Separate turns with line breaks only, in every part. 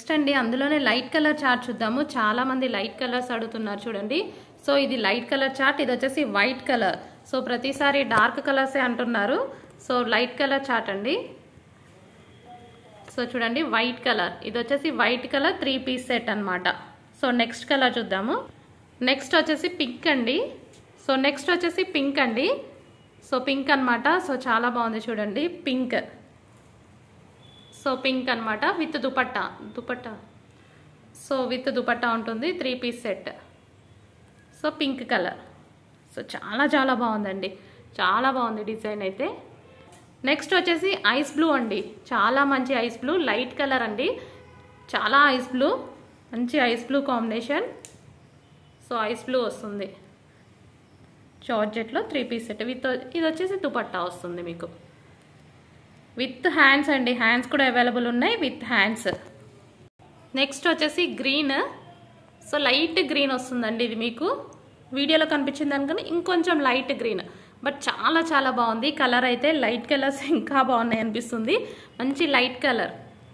next అండి అందులోనే light colour chart చూద్దాము చాలా మంది లైట్ కలర్స్ అడుగుతున్నారు చూడండి సో ఇది లైట్ కలర్ చార్ట్ ఇది వచ్చేసి వైట్ కలర్ సో ప్రతిసారి డార్క్ కలర్సే అంటున్నారు సో లైట్ కలర్ చార్ట్ అండి సో చూడండి వైట్ కలర్ ఇది వచ్చేసి white colour three piece set అన్నమాట సో నెక్స్ట్ కలర్ చూద్దాము నెక్స్ట్ వచ్చేసి పింక్ అండి సో నెక్స్ట్ వచ్చేసి పింక్ అండి సో పింక్ అన్నమాట సో చాలా బాగుంది చూడండి పింక్ సో పింక్ అన్నమాట with dupatta dupatta so with dupatta ఉంటుంది three piece set so pink colour so చాలా చాలా బాగుందండి చాలా బాగుంది డిజైన్ అయితే నెక్స్ట్ వచ్చేసి ఐస్ బ్లూ అండి చాలా మంచి ఐస్ బ్లూ లైట్ కలర్ అండి చాలా ఐస్ బ్లూ మంచి ice blue combination so ice blue వస్తుంది జార్జెట్లో త్రీ పీస్ సెట్ విత్ ఇది వచ్చేసి దుపట్టా వస్తుంది మీకు విత్ హ్యాండ్స్ అండి హ్యాండ్స్ కూడా అవైలబుల్ ఉన్నాయి విత్ హ్యాండ్స్ నెక్స్ట్ వచ్చేసి గ్రీన్ సో లైట్ గ్రీన్ వస్తుందండి ఇది మీకు వీడియోలో కనిపించింది అనుకుని ఇంకొంచెం లైట్ గ్రీన్ బట్ చాలా చాలా బాగుంది కలర్ అయితే లైట్ కలర్స్ ఇంకా బాగున్నాయి అనిపిస్తుంది మంచి light colour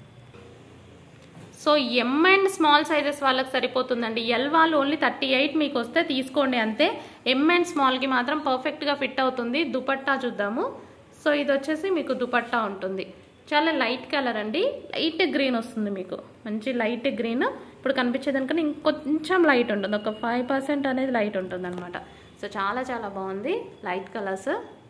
so M and small sizes వాళ్ళకి సరిపోతుందండి ఎల్ వాళ్ళు ఓన్లీ థర్టీ ఎయిట్ మీకు వస్తే తీసుకోండి అంతే ఎం అండ్ స్మాల్కి మాత్రం పర్ఫెక్ట్గా ఫిట్ అవుతుంది దుపట్టా చూద్దాము సో ఇది వచ్చేసి మీకు దుపట్టా ఉంటుంది చాలా లైట్ కలర్ అండి లైట్ గ్రీన్ వస్తుంది మీకు మంచి లైట్ గ్రీన్ ఇప్పుడు కనిపించేదానికన్నా ఇంకొంచెం లైట్ ఉంటుంది ఒక ఫైవ్ పర్సెంట్ అనేది లైట్ ఉంటుంది అనమాట సో చాలా చాలా బాగుంది లైట్ కలర్స్